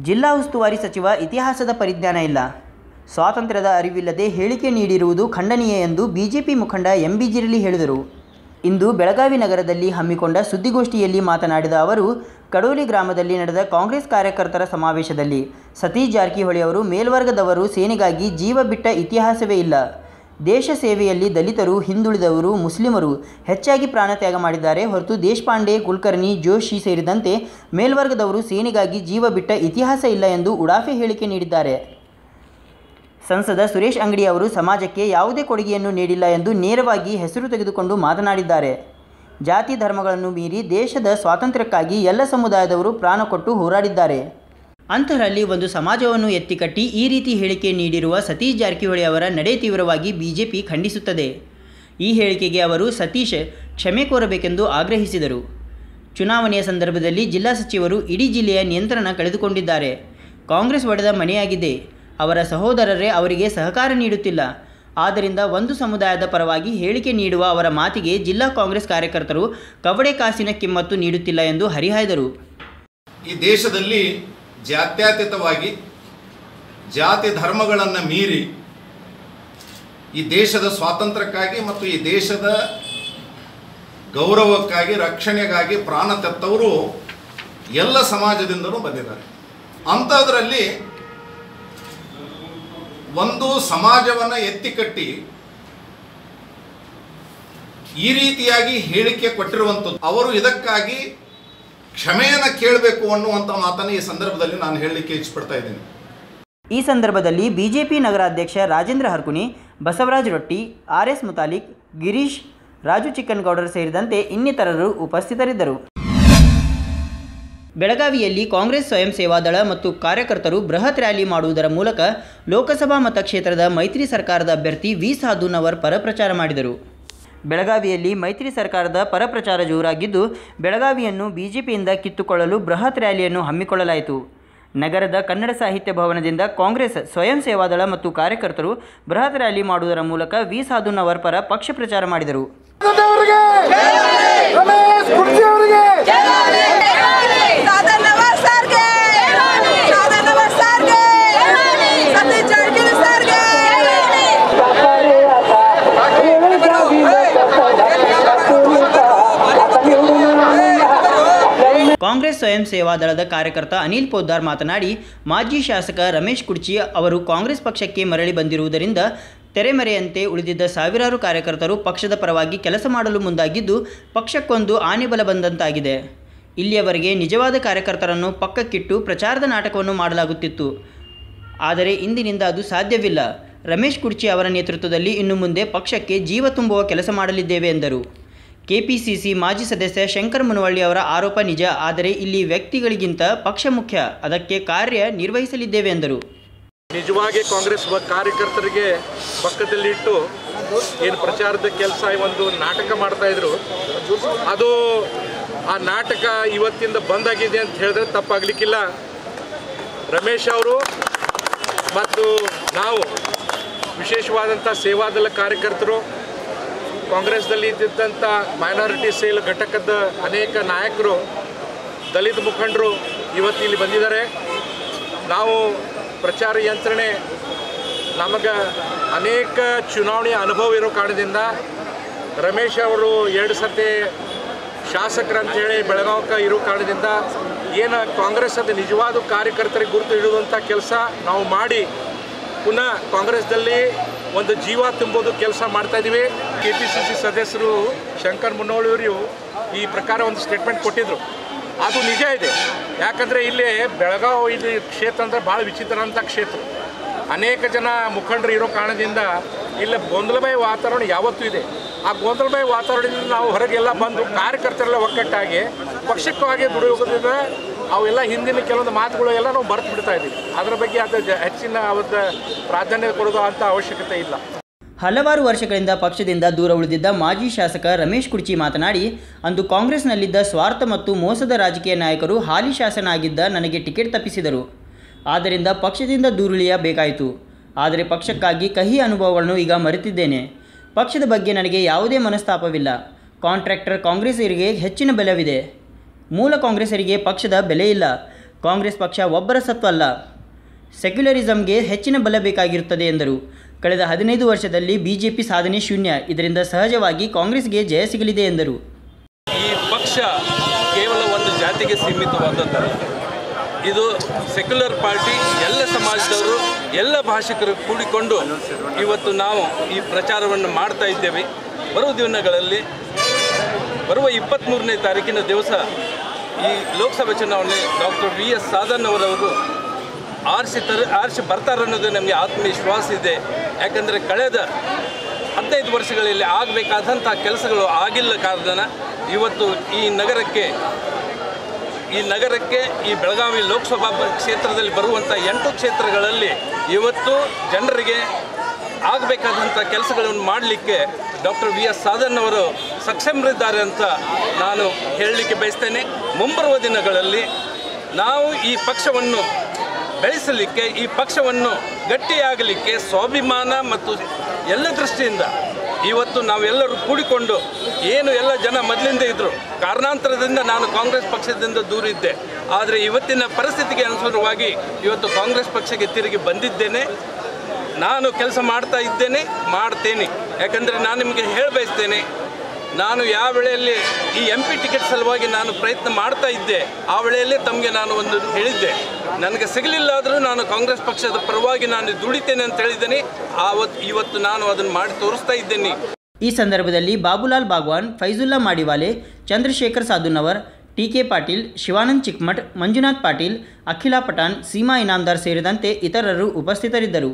ಜಿಲ್ಲಾ ಉಸ್ತುವಾರಿ ಸಚಿವ ಇತಿಹಾಸದ ಪರಿಜ್ಞಾನ ಇಲ್ಲ ಸ್ವಾತಂತ್ರ್ಯದ ಅರಿವಿಲ್ಲದೆ ಹೇಳಿಕೆ ನೀಡಿರುವುದು ಖಂಡನೀಯ ಎಂದು ಬಿಜೆಪಿ ಮುಖಂಡ ಎಂ ಬಿ ಜಿರಳಿ ಹೇಳಿದರು ಇಂದು ಬೆಳಗಾವಿ ನಗರದಲ್ಲಿ ಹಮ್ಮಿಕೊಂಡ ಸುದ್ದಿಗೋಷ್ಠಿಯಲ್ಲಿ ಮಾತನಾಡಿದ ಅವರು ಕಡೋಲಿ ಗ್ರಾಮದಲ್ಲಿ ನಡೆದ ಕಾಂಗ್ರೆಸ್ ಕಾರ್ಯಕರ್ತರ ಸಮಾವೇಶದಲ್ಲಿ ಸತೀಶ್ ಜಾರಕಿಹೊಳಿ ಅವರು ಮೇಲ್ವರ್ಗದವರು ಸೇನೆಗಾಗಿ ಜೀವ ಬಿಟ್ಟ ಇತಿಹಾಸವೇ ಇಲ್ಲ ದೇಶ ಸೇವೆಯಲ್ಲಿ ದಲಿತರು ಹಿಂದುಳಿದವರು ಮುಸ್ಲಿಮರು ಹೆಚ್ಚಾಗಿ ಪ್ರಾಣತ್ಯಾಗ ಮಾಡಿದ್ದಾರೆ ಹೊರತು ದೇಶಪಾಂಡೆ ಕುಲಕರ್ಣಿ ಜೋಶಿ ಸೇರಿದಂತೆ ಮೇಲ್ವರ್ಗದವರು ಸೇನೆಗಾಗಿ ಜೀವ ಬಿಟ್ಟ ಇತಿಹಾಸ ಇಲ್ಲ ಎಂದು ಉಡಾಫೆ ಹೇಳಿಕೆ ನೀಡಿದ್ದಾರೆ ಸಂಸದ ಸುರೇಶ್ ಅಂಗಡಿ ಅವರು ಸಮಾಜಕ್ಕೆ ಯಾವುದೇ ಕೊಡುಗೆಯನ್ನು ನೀಡಿಲ್ಲ ಎಂದು ನೇರವಾಗಿ ಹೆಸರು ತೆಗೆದುಕೊಂಡು ಮಾತನಾಡಿದ್ದಾರೆ ಜಾತಿ ಧರ್ಮಗಳನ್ನು ಮೀರಿ ದೇಶದ ಸ್ವಾತಂತ್ರ್ಯಕ್ಕಾಗಿ ಎಲ್ಲ ಸಮುದಾಯದವರು ಪ್ರಾಣ ಕೊಟ್ಟು ಹೋರಾಡಿದ್ದಾರೆ ಅಂತಹರಲ್ಲಿ ಒಂದು ಸಮಾಜವನ್ನು ಎತ್ತಿಕಟ್ಟಿ ಈ ರೀತಿ ಹೇಳಿಕೆ ನೀಡಿರುವ ಸತೀಶ್ ಜಾರಕಿಹೊಳಿ ಅವರ ನಡೆ ತೀವ್ರವಾಗಿ ಬಿಜೆಪಿ ಖಂಡಿಸುತ್ತದೆ ಈ ಹೇಳಿಕೆಗೆ ಅವರು ಸತೀಶ್ ಕ್ಷಮೆ ಕೋರಬೇಕೆಂದು ಆಗ್ರಹಿಸಿದರು ಚುನಾವಣೆಯ ಸಂದರ್ಭದಲ್ಲಿ ಜಿಲ್ಲಾ ಸಚಿವರು ಇಡೀ ಜಿಲ್ಲೆಯ ನಿಯಂತ್ರಣ ಕಳೆದುಕೊಂಡಿದ್ದಾರೆ ಕಾಂಗ್ರೆಸ್ ಒಡೆದ ಮನೆಯಾಗಿದೆ ಅವರ ಸಹೋದರರೇ ಅವರಿಗೆ ಸಹಕಾರ ನೀಡುತ್ತಿಲ್ಲ ಆದ್ದರಿಂದ ಒಂದು ಸಮುದಾಯದ ಪರವಾಗಿ ಹೇಳಿಕೆ ನೀಡುವ ಅವರ ಮಾತಿಗೆ ಜಿಲ್ಲಾ ಕಾಂಗ್ರೆಸ್ ಕಾರ್ಯಕರ್ತರು ಕವಡೆ ಕಾಸಿನ ಕಿಮ್ಮತ್ತು ನೀಡುತ್ತಿಲ್ಲ ಎಂದು ಹರಿಹಾಯ್ದರು ಈ ದೇಶದಲ್ಲಿ ಜಾತ್ಯತೀತವಾಗಿ ಜಾತಿ ಧರ್ಮಗಳನ್ನು ಮೀರಿ ಈ ದೇಶದ ಸ್ವಾತಂತ್ರ್ಯಕ್ಕಾಗಿ ಮತ್ತು ಈ ದೇಶದ ಗೌರವಕ್ಕಾಗಿ ರಕ್ಷಣೆಗಾಗಿ ಪ್ರಾಣ ತೆತ್ತವರು ಎಲ್ಲ ಸಮಾಜದಿಂದಲೂ ಬಂದಿದ್ದಾರೆ ಅಂಥದ್ರಲ್ಲಿ ಒಂದು ಸಮಾಜವನ್ನು ಎತ್ತಿಕಟ್ಟಿ ಈ ರೀತಿಯಾಗಿ ಹೇಳಿಕೆ ಕೊಟ್ಟಿರುವಂಥದ್ದು ಅವರು ಇದಕ್ಕಾಗಿ ಕ್ಷಮೆಯನ್ನು ಕೇಳಬೇಕು ಅನ್ನುವಂಥ ಮಾತನ್ನು ಈ ಸಂದರ್ಭದಲ್ಲಿ ನಾನು ಹೇಳಲಿಕ್ಕೆ ಇಚ್ಛಪಡ್ತಾ ಇದ್ದೀನಿ ಈ ಸಂದರ್ಭದಲ್ಲಿ ಬಿಜೆಪಿ ನಗರಾಧ್ಯಕ್ಷ ರಾಜೇಂದ್ರ ಹರ್ಕುನಿ ಬಸವರಾಜ್ ರೊಟ್ಟಿ ಆರ್ ಎಸ್ ಮುತಾಲಿಕ್ ಗಿರೀಶ್ ರಾಜು ಚಿಕ್ಕನಗೌಡರು ಸೇರಿದಂತೆ ಇನ್ನಿತರರು ಉಪಸ್ಥಿತರಿದ್ದರು ಬೆಳಗಾವಿಯಲ್ಲಿ ಕಾಂಗ್ರೆಸ್ ಸ್ವಯಂ ಸೇವಾ ದಳ ಮತ್ತು ಕಾರ್ಯಕರ್ತರು ಬೃಹತ್ ರ್ಯಾಲಿ ಮಾಡುವುದರ ಮೂಲಕ ಲೋಕಸಭಾ ಮತಕ್ಷೇತ್ರದ ಮೈತ್ರಿ ಸರ್ಕಾರದ ಅಭ್ಯರ್ಥಿ ವಿ ಸಾಧುನವರ್ ಪರ ಪ್ರಚಾರ ಮಾಡಿದರು ಬೆಳಗಾವಿಯಲ್ಲಿ ಮೈತ್ರಿ ಸರ್ಕಾರದ ಪರ ಪ್ರಚಾರ ಜೋರಾಗಿದ್ದು ಬೆಳಗಾವಿಯನ್ನು ಬಿಜೆಪಿಯಿಂದ ಕಿತ್ತುಕೊಳ್ಳಲು ಬೃಹತ್ ರ್ಯಾಲಿಯನ್ನು ಹಮ್ಮಿಕೊಳ್ಳಲಾಯಿತು ನಗರದ ಕನ್ನಡ ಸಾಹಿತ್ಯ ಭವನದಿಂದ ಕಾಂಗ್ರೆಸ್ ಸ್ವಯಂ ಸೇವಾದಳ ಮತ್ತು ಕಾರ್ಯಕರ್ತರು ಬೃಹತ್ ರ್ಯಾಲಿ ಮಾಡುವುದರ ಮೂಲಕ ವಿ ಸಾಧುನವರ್ ಪರ ಪಕ್ಷ ಪ್ರಚಾರ ಮಾಡಿದರು ಅವರಿಗೆ ರಮೇಶ್ ಕುರ್ಚಿ ಅವರಿಗೆ ಸಾಧನ್ ನವಾಜ್ ಸರ್ಗೆ ಸಾಧನ್ ನವಾಜ್ ಸರ್ಗೆ ಸತೀಶ್ ಜಾರಕಿಹೊಳಿ ಸರ್ಗೆ ಕಾಂಗ್ರೆಸ್ ಸ್ವಯಂ ಸೇವಾ ದಳದ ಕಾರ್ಯಕರ್ತ ಅನಿಲ್ ಪೋದ್ದಾರ್ ಮಾತನಾಡಿ ಮಾಜಿ ಶಾಸಕ ರಮೇಶ್ ಕುರ್ಚಿ ಅವರು ಕಾಂಗ್ರೆಸ್ ಪಕ್ಷಕ್ಕೆ ಮರಳಿ ಬಂದಿರುವುದರಿಂದ ತೆರೆಮರೆಯಂತೆ ಉಳಿದಿದ್ದ ಸಾವಿರಾರು ಕಾರ್ಯಕರ್ತರು ಪಕ್ಷದ ಪರವಾಗಿ ಕೆಲಸ ಮಾಡಲು ಮುಂದಾಗಿದ್ದು ಪಕ್ಷಕ್ಕೊಂದು ಆನೆಬಲ ಬಂದಂತಾಗಿದೆ ಇಲ್ಲಿಯವರೆಗೆ ನಿಜವಾದ ಕಾರ್ಯಕರ್ತರನ್ನು ಪಕ್ಕಕ್ಕಿಟ್ಟು ಪ್ರಚಾರದ ನಾಟಕವನ್ನು ಮಾಡಲಾಗುತ್ತಿತ್ತು ಆದರೆ ಇಂದಿನಿಂದ ಅದು ಸಾಧ್ಯವಿಲ್ಲ ರಮೇಶ್ ಕುರ್ಚಿ ಅವರ ನೇತೃತ್ವದಲ್ಲಿ ಇನ್ನು ಮುಂದೆ ಪಕ್ಷಕ್ಕೆ ಜೀವ ತುಂಬುವ ಕೆಲಸ ಮಾಡಲಿದ್ದೇವೆ ಎಂದರು ಕೆಪಿಸಿಸಿ ಮಾಜಿ ಸದಸ್ಯ ಶಂಕರ್ ಮುನವಳ್ಳಿ ಅವರ ಆರೋಪ ನಿಜ ಆದರೆ ಇಲ್ಲಿ ವ್ಯಕ್ತಿಗಳಿಗಿಂತ ಪಕ್ಷ ಮುಖ್ಯ ಅದಕ್ಕೆ ಕಾರ್ಯ ನಿರ್ವಹಿಸಲಿದ್ದೇವೆ ಎಂದರು ನಿಜವಾಗಿ ಕಾಂಗ್ರೆಸ್ ವ- ಕಾರ್ಯಕರ್ತರಿಗೆ ಪಕ್ಕದಲ್ಲಿಟ್ಟು ಏನು ಪ್ರಚಾರದ ಕೆಲಸ ಒಂದು ನಾಟಕ ಮಾಡ್ತಾ ಇದ್ರು ಅದು ಆ ನಾಟಕ ಇವತ್ತಿಂದ ಬಂದಾಗಿದೆ ಅಂತ ಹೇಳಿದ್ರೆ ತಪ್ಪಾಗಲಿಕ್ಕಿಲ್ಲ ರಮೇಶ್ ಅವರು ಮತ್ತು ನಾವು ವಿಶೇಷವಾದಂಥ ಸೇವಾದಳ ಕಾರ್ಯಕರ್ತರು ಕಾಂಗ್ರೆಸ್ದಲ್ಲಿ ಇದ್ದಿದ್ದಂಥ ಮೈನಾರಿಟಿ ಸೇಲ್ ಘಟಕದ ಅನೇಕ ನಾಯಕರು ದಲಿತ ಮುಖಂಡರು ಇವತ್ತು ಇಲ್ಲಿ ಬಂದಿದ್ದಾರೆ ನಾವು ಪ್ರಚಾರ ಯಂತ್ರಣೆ ನಮಗೆ ಅನೇಕ ಚುನಾವಣೆಯ ಅನುಭವ ಇರೋ ಕಾರಣದಿಂದ ರಮೇಶ್ ಅವರು ಎರಡು ಸತಿ ಶಾಸಕರಂತೇಳಿ ಬೆಳಗಾವಕ್ಕೆ ಇರೋ ಕಾರಣದಿಂದ ಏನು ಕಾಂಗ್ರೆಸ್ ಅದು ನಿಜವಾದ ಕಾರ್ಯಕರ್ತರಿಗೆ ಗುರುತು ಇಡುವಂಥ ಕೆಲಸ ನಾವು ಮಾಡಿ ಪುನಃ ಕಾಂಗ್ರೆಸ್ದಲ್ಲಿ ಒಂದು ಜೀವ ತುಂಬೋದು ಕೆಲಸ ಮಾಡ್ತಾ ಇದ್ದೀವಿ ಕೆ ಪಿ ಸಿ ಸಿ ಸದಸ್ಯರು ಶಂಕರ್ ಮುನ್ನೋಳಿಯವರು ಈ ಪ್ರಕಾರ ಒಂದು ಸ್ಟೇಟ್ಮೆಂಟ್ ಕೊಟ್ಟಿದ್ರು ಅದು ನಿಜ ಇದೆ ಯಾಕಂದರೆ ಇಲ್ಲಿ ಬೆಳಗಾವಿ ಇದು ಕ್ಷೇತ್ರ ಅಂದರೆ ಭಾಳ ವಿಚಿತ್ರ ಅಂತ ಕ್ಷೇತ್ರ ಅನೇಕ ಜನ ಮುಖಂಡರು ಇರೋ ಕಾರಣದಿಂದ ಇಲ್ಲಿ ಗೊಂದಲಮಯ ವಾತಾವರಣ ಯಾವತ್ತೂ ಇದೆ ಆ ಗೊಂದಲಮಯ ವಾತಾವರಣದಿಂದ ನಾವು ಹೊರಗೆಲ್ಲ ಬಂದು ಕಾರ್ಯಕರ್ತರೆಲ್ಲ ಒಕ್ಕಟ್ಟಾಗಿ ಪಕ್ಷಕ್ಕಾಗಿ ದುಡಿಯೋದ್ರಿಂದ ಅವೆಲ್ಲ ಹಿಂದಿನ ಕೆಲವೊಂದು ಮಾತುಗಳು ಎಲ್ಲ ನಾವು ಮರೆತು ಬಿಡ್ತಾ ಇದ್ದೀವಿ ಅದರ ಬಗ್ಗೆ ಅದು ಜ- ಹೆಚ್ಚಿನ ಅವತ್ತು ಪ್ರಾಧಾನ್ಯತೆ ಕೊಡೋದು ಅಂತ ಅವಶ್ಯಕತೆ ಇಲ್ಲ ಹಲವಾರು ವರ್ಷಗಳಿಂದ ಪಕ್ಷದಿಂದ ದೂರ ಉಳಿದಿದ್ದ ಮಾಜಿ ಶಾಸಕ ರಮೇಶ್ ಕುರ್ಚಿ ಮಾತನಾಡಿ ಅಂದು ಕಾಂಗ್ರೆಸ್ನಲ್ಲಿದ್ದ ಸ್ವಾರ್ಥ ಮತ್ತು ಮೋಸದ ರಾಜಕೀಯ ನಾಯಕರು ಹಾಲಿ ಶಾಸನ ಆಗಿದ್ದ ನನಗೆ ಟಿಕೆಟ್ ತಪ್ಪಿಸಿದರು ಆದ್ದರಿಂದ ಪಕ್ಷದಿಂದ ದೂರುಳಿಯಬೇಕಾಯಿತು ಆದರೆ ಪಕ್ಷಕ್ಕಾಗಿ ಕಹಿ ಅನುಭವಗಳನ್ನು ಈಗ ಮರೆತಿದ್ದೇನೆ ಪಕ್ಷದ ಬಗ್ಗೆ ನನಗೆ ಯಾವುದೇ ಮನಸ್ತಾಪವಿಲ್ಲ ಕಾಂಟ್ರಾಕ್ಟರ್ ಕಾಂಗ್ರೆಸ್ಸರಿಗೆ ಹೆಚ್ಚಿನ ಬೆಲೆವಿದೆ ಮೂಲ ಕಾಂಗ್ರೆಸ್ಸರಿಗೆ ಪಕ್ಷದ ಬೆಲೆ ಇಲ್ಲ ಕಾಂಗ್ರೆಸ್ ಪಕ್ಷ ಒಬ್ಬರ ಸತ್ವ ಅಲ್ಲ ಸೆಕ್ಯುಲರಿಸಂಗೆ ಹೆಚ್ಚಿನ ಬಲ ಬೇಕಾಗಿರುತ್ತದೆ ಎಂದರು ಕಳೆದ ಹದಿನೈದು ವರ್ಷದಲ್ಲಿ ಬಿಜೆಪಿ ಸಾಧನೆ ಶೂನ್ಯ ಇದರಿಂದ ಸಹಜವಾಗಿ ಕಾಂಗ್ರೆಸ್ಗೆ ಜಯ ಸಿಗಲಿದೆ ಎಂದರು ಈ ಪಕ್ಷ ಕೇವಲ ಒಂದು ಜಾತಿಗೆ ಸೀಮಿತವಾದದ್ದಲ್ಲ ಇದು ಸೆಕ್ಯುಲರ್ ಪಾರ್ಟಿ ಎಲ್ಲ ಸಮಾಜದವರು ಎಲ್ಲ ಭಾಷಿಕರು ಕೂಡಿಕೊಂಡು ಇವತ್ತು ನಾವು ಈ ಪ್ರಚಾರವನ್ನು ಮಾಡ್ತಾ ಇದ್ದೇವೆ ಬರುವ ದಿನಗಳಲ್ಲಿ ಬರುವ ಇಪ್ಪತ್ತ್ಮೂರನೇ ತಾರೀಕಿನ ದಿವಸ ಈ ಲೋಕಸಭಾ ಚುನಾವಣೆ ಡಾಕ್ಟರ್ ವಿ ಎಸ್ ಸಾಧನ್ ಅವರವರು ಆರಿಸಿ ತರ ಆರಿಸಿ ಬರ್ತಾರೆ ಅನ್ನೋದು ನಮಗೆ ಆತ್ಮವಿಶ್ವಾಸ ಇದೆ ಯಾಕಂದರೆ ಕಳೆದ ಹದಿನೈದು ವರ್ಷಗಳಲ್ಲಿ ಆಗಬೇಕಾದಂಥ ಕೆಲಸಗಳು ಆಗಿಲ್ಲ ಕಾರಣ ಇವತ್ತು ಈ ನಗರಕ್ಕೆ ಈ ನಗರಕ್ಕೆ ಈ ಬೆಳಗಾವಿ ಲೋಕಸಭಾ ಬ- ಕ್ಷೇತ್ರದಲ್ಲಿ ಬರುವಂಥ ಎಂಟು ಕ್ಷೇತ್ರಗಳಲ್ಲಿ ಇವತ್ತು ಜನರಿಗೆ ಆಗಬೇಕಾದಂಥ ಕೆಲಸಗಳನ್ನು ಮಾಡಲಿಕ್ಕೆ ಡಾಕ್ಟರ್ ವಿ ಎಸ್ ಸಾಧನ್ ಅವರು ಸಕ್ಷಮರಿದ್ದಾರೆ ಅಂತ ನಾನು ಹೇಳಲಿಕ್ಕೆ ಬಯಸ್ತೇನೆ ಮುಂಬರುವ ದಿನಗಳಲ್ಲಿ ನಾವು ಈ ಪಕ್ಷವನ್ನು ಬೆಳೆಸಲಿಕ್ಕೆ ಈ ಪಕ್ಷವನ್ನು ಗಟ್ಟಿಯಾಗಲಿಕ್ಕೆ ಸ್ವಾಭಿಮಾನ ಮತ್ತು ಎಲ್ಲ ದೃಷ್ಟಿಯಿಂದ ಇವತ್ತು ನಾವೆಲ್ಲರೂ ಕೂಡಿಕೊಂಡು ಏನು ಎಲ್ಲ ಜನ ಮೊದಲಿಂದ ಇದ್ದರು ಕಾರಣಾಂತರದಿಂದ ನಾನು ಕಾಂಗ್ರೆಸ್ ಪಕ್ಷದಿಂದ ದೂರ ಇದ್ದೆ ಆದರೆ ಇವತ್ತಿನ ಪರಿಸ್ಥಿತಿಗೆ ಅನುಸಾರವಾಗಿ ಇವತ್ತು ಕಾಂಗ್ರೆಸ್ ಪಕ್ಷಕ್ಕೆ ತಿರುಗಿ ಬಂದಿದ್ದೇನೆ ನಾನು ಕೆಲಸ ಮಾಡ್ತಾ ಇದ್ದೇನೆ ಮಾಡ್ತೇನೆ ಯಾಕಂದರೆ ನಾನು ನಿಮಗೆ ಹೇಳ ಬಯಸ್ತೇನೆ ನಾನು ಯಾವ ವೇಳೆಯಲ್ಲಿ ಈ ಎಂ ಪಿ ಟಿಕೆಟ್ ಸಲುವಾಗಿ ನಾನು ಪ್ರಯತ್ನ ಮಾಡ್ತಾ ಇದ್ದೆ ಆ ವೇಳೆಯಲ್ಲಿ ತಮಗೆ ನಾನು ಒಂದು ಹೇಳಿದ್ದೆ ನನಗೆ ಸಿಗಲಿಲ್ಲ ಆದರೂ ನಾನು ಕಾಂಗ್ರೆಸ್ ಪಕ್ಷದ ಪರವಾಗಿ ನಾನು ದುಡಿತೇನೆ ಅಂತ ಹೇಳಿದ್ದೇನೆ ಆವತ್ತು ಇವತ್ತು ನಾನು ಅದನ್ನು ಮಾಡಿ ತೋರಿಸ್ತಾ ಇದ್ದೇನೆ ಈ ಸಂದರ್ಭದಲ್ಲಿ ಬಾಬುಲಾಲ್ ಬಾಗ್ವಾನ್ ಫೈಜುಲ್ಲಾ ಮಾಡಿವಾಲೆ ಚಂದ್ರಶೇಖರ್ ಸಾಧುನವರ್ ಟಿ ಕೆ ಪಾಟೀಲ್ ಶಿವಾನಂದ್ ಚಿಕ್ಮಠ್ ಮಂಜುನಾಥ್ ಪಾಟೀಲ್ ಅಖಿಲಾ ಪಠಾಣ್ ಸೀಮಾ ಇನಾಮ್ದಾರ್ ಸೇರಿದಂತೆ ಇತರರು ಉಪಸ್ಥಿತರಿದ್ದರು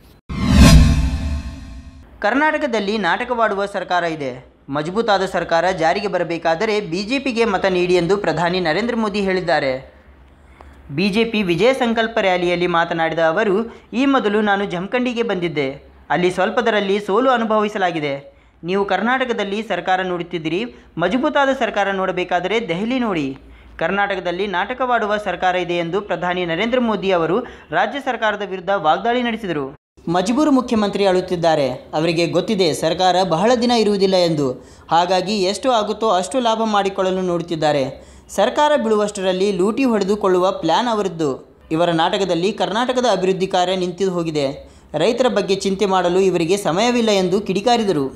ಕರ್ನಾಟಕದಲ್ಲಿ ನಾಟಕವಾಡುವ ಸರ್ಕಾರ ಇದೆ ಮಜಬೂತಾದ ಸರ್ಕಾರ ಜಾರಿಗೆ ಬರಬೇಕಾದರೆ ಬಿಜೆಪಿಗೆ ಮತ ನೀಡಿ ಎಂದು ಪ್ರಧಾನಿ ನರೇಂದ್ರ ಮೋದಿ ಹೇಳಿದ್ದಾರೆ ಬಿಜೆಪಿ ವಿಜಯ ಸಂಕಲ್ಪ ರ್ಯಾಲಿಯಲ್ಲಿ ಮಾತನಾಡಿದ ಅವರು ಈ ಮೊದಲು ನಾನು ಜಮಖಂಡಿಗೆ ಬಂದಿದ್ದೆ ಅಲ್ಲಿ ಸ್ವಲ್ಪದರಲ್ಲಿ ಸೋಲು ಅನುಭವಿಸಲಾಗಿದೆ ನೀವು ಕರ್ನಾಟಕದಲ್ಲಿ ಸರ್ಕಾರ ನೋಡುತ್ತಿದ್ದೀರಿ ಮಜಬೂತಾದ ಸರ್ಕಾರ ನೋಡಬೇಕಾದರೆ ದೆಹಲಿ ನೋಡಿ ಕರ್ನಾಟಕದಲ್ಲಿ ನಾಟಕವಾಡುವ ಸರ್ಕಾರ ಇದೆ ಎಂದು ಪ್ರಧಾನಿ ನರೇಂದ್ರ ಮೋದಿ ಅವರು ರಾಜ್ಯ ಸರ್ಕಾರದ ವಿರುದ್ಧ ವಾಗ್ದಾಳಿ ನಡೆಸಿದರು ಮಜಬೂರು ಮುಖ್ಯಮಂತ್ರಿ ಅಳುತ್ತಿದ್ದಾರೆ ಅವರಿಗೆ ಗೊತ್ತಿದೆ ಸರ್ಕಾರ ಬಹಳ ದಿನ ಇರುವುದಿಲ್ಲ ಎಂದು ಹಾಗಾಗಿ ಎಷ್ಟು ಆಗುತ್ತೋ ಅಷ್ಟು ಲಾಭ ಮಾಡಿಕೊಳ್ಳಲು ನೋಡುತ್ತಿದ್ದಾರೆ ಸರ್ಕಾರ ಬೀಳುವಷ್ಟರಲ್ಲಿ ಲೂಟಿ ಹೊಡೆದುಕೊಳ್ಳುವ ಪ್ಲ್ಯಾನ್ ಅವರದ್ದು ಇವರ ನಾಟಕದಲ್ಲಿ ಕರ್ನಾಟಕದ ಅಭಿವೃದ್ಧಿ ಕಾರ್ಯ ನಿಂತು ಹೋಗಿದೆ ರೈತರ ಬಗ್ಗೆ ಚಿಂತೆ ಮಾಡಲು ಇವರಿಗೆ ಸಮಯವಿಲ್ಲ ಎಂದು ಕಿಡಿಕಾರಿದರು